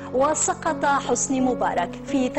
وسقط حسني مبارك في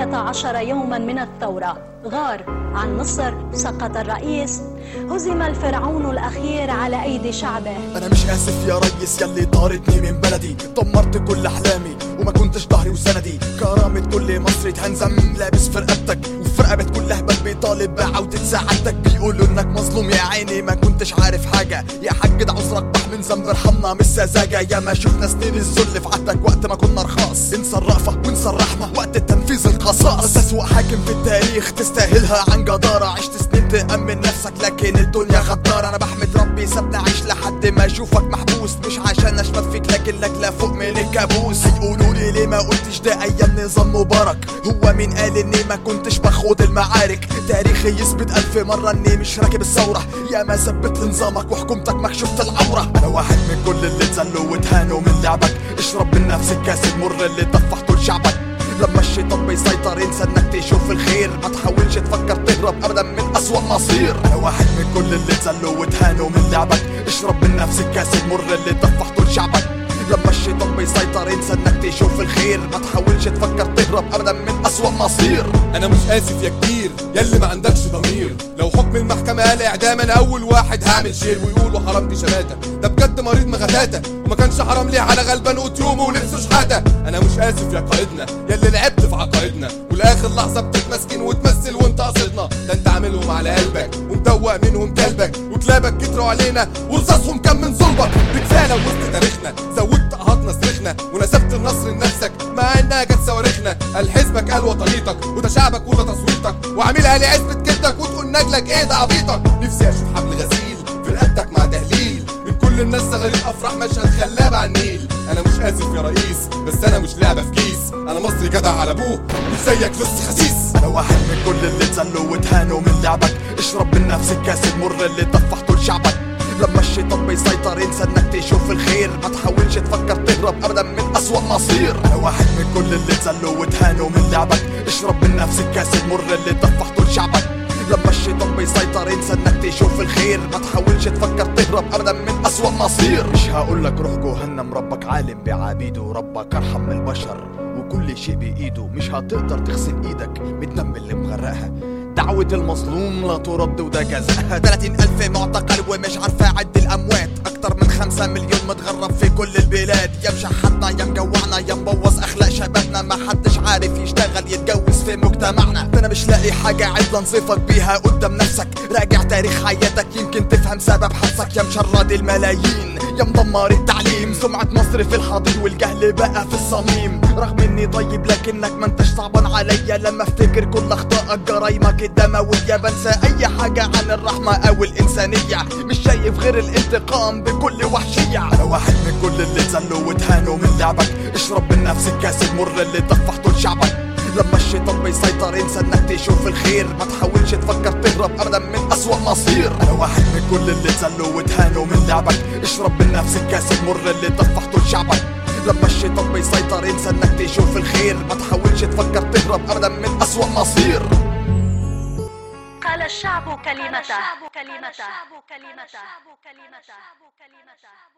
18 يوما من الثورة غار عن مصر سقط الرئيس هزم الفرعون الأخير على أيدي شعبه انا مش اسف يا ريس يلي طاردني من بلدي دمرت كل احلامي وما كنتش ظهري وسندي كرامة كل مصري تهنزم لابس في رقبتك وفي رقبة كل هبل بيطالب بعودة سعادتك بيقولوا انك مظلوم يا عيني ما كنتش عارف حاجة يا حاج ده عذرك بح من ذنب ارحمنا مش سذاجة يا ما شفنا سنين الذل في عهدك وقت ما كنا رخاص انسى الرأفة وانسى الرحمة وقت التنفيذ القصاص بس اسوأ حاكم في التاريخ تستاهلها عن جدارة عشت سنين تأمن نفسك لكن الدنيا غدارة انا بحمد ربي سابني اعيش لحد ما اشوفك محبوس مش عشان اشمت فيك لكن لك لا فوق من الكابوس هيقولوا لي ليه ما قلتش ده ايام نظام مبارك هو مين قال اني ما كنتش بخوض المعارك تاريخي يثبت الف مرة اني مش راكب الثورة يا ما ثبت نظامك وحكومتك مكشوفة العورة انا واحد من كل اللي اتذلوا واتهانوا من لعبك اشرب من نفس الكاس المر اللي طفحته لشعبك لما الشيطان بيسيطر انسى انك تشوف الخير ما تحاولش تفكر تهرب ابدا من اسوأ مصير انا واحد من كل اللي اتذلوا واتهانوا من لعبك اشرب من نفس الكاس المر اللي طفحته لشعبك لما الشيطان بيسيطر انسى انك تشوف الخير ما تحاولش تفكر تهرب ابدا من اسوأ مصير انا مش اسف يا كتير ياللي ما عندكش ضمير لو حكم المحكمة قال اعدام انا اول واحد هعمل شير ويقولوا حرام دي شماتة ده بجد مريض مغتاتة وما كانش حرام ليه على غلبان وتيومه ولبسه شحاتة انا مش اسف يا قائدنا ياللي لعبت في عقائدنا ولاخر لحظة بتتمسكن وتمثل وانت قصدنا ده انت عاملهم على قلبك ومدوق منهم كلبك وكلابك كتروا علينا ورصاصهم كان من صلبك بكفانا وسط تاريخنا زودت قهاتنا صريخنا ونسبت النصر لنفسك مع انها جت صواريخنا قال حزبك قال وطنيتك وده شعبك وده تصويتك وعاملها لي عزبة كبدك وتقول نجلك ايه ده عبيطك نفسي اشوف حبل غسيل في رقبتك مع تهليل من كل الناس صغيرين افراح مشهد خلاب على النيل انا مش اسف يا رئيس بس انا مش لعبه في كيس انا مصري جدع على ابوه مش زيك لص خسيس انا واحد من كل اللي اتذلوا واتهانوا من لعبك اشرب من نفس الكاس المر اللي طفحته لشعبك لما الشيطان بيسيطر انسى انك تشوف الخير ما تحاولش تفكر تهرب ابدا من اسوأ مصير انا واحد من كل اللي اتذلوا واتهانوا من لعبك اشرب من نفس الكاس المر اللي طفحته لشعبك لما الشيطان بيسيطر انسى انك تشوف الخير ما تحاولش تفكر تهرب ابدا من اسوأ مصير مش هقولك روح جهنم ربك عالم بعبيده ربك ارحم من البشر وكل شيء بايده مش هتقدر تغسل ايدك من الدم اللي مغرقها دعوة المظلوم لا ترد وده جزاءها 30 ألف معتقل ومش عارفة أعد الأموات أكتر من خمسة مليون متغرب في كل البلاد يا مشحتنا يا مجوعنا يا مبوظ أخلاق شبابنا ما حدش عارف يشتغل يتجوز في مجتمعنا ده أنا مش لاقي حاجة عدلة نصفك بيها قدام نفسك راجع تاريخ حياتك يمكن تفهم سبب حبسك يا مشرد الملايين يا مدمر التعليم سمعة مصر في الحضيض والجهل بقى في الصميم رغم اني طيب لكنك ما انتش صعبان عليا لما افتكر كل اخطائك جرايمك الدموية بنسى اي حاجة عن الرحمة او الانسانية مش شايف غير الانتقام بكل وحشية انا واحد من كل اللي اتذلوا واتهانوا من لعبك اشرب من نفس الكاس المر اللي طفحته لشعبك لما الشيطان بيسيطر انسى انك تشوف الخير ما تحاولش تفكر تهرب ابدا من اسوأ مصير انا واحد من كل اللي اتذلوا واتهانوا من لعبك اشرب من نفس الكاس المر اللي طفحته لشعبك لما الشيطان بيسيطر انسى انك تشوف الخير ما تحاولش تفكر تهرب ابدا من اسوأ مصير قال الشعب كلمته كلمته كلمته كلمته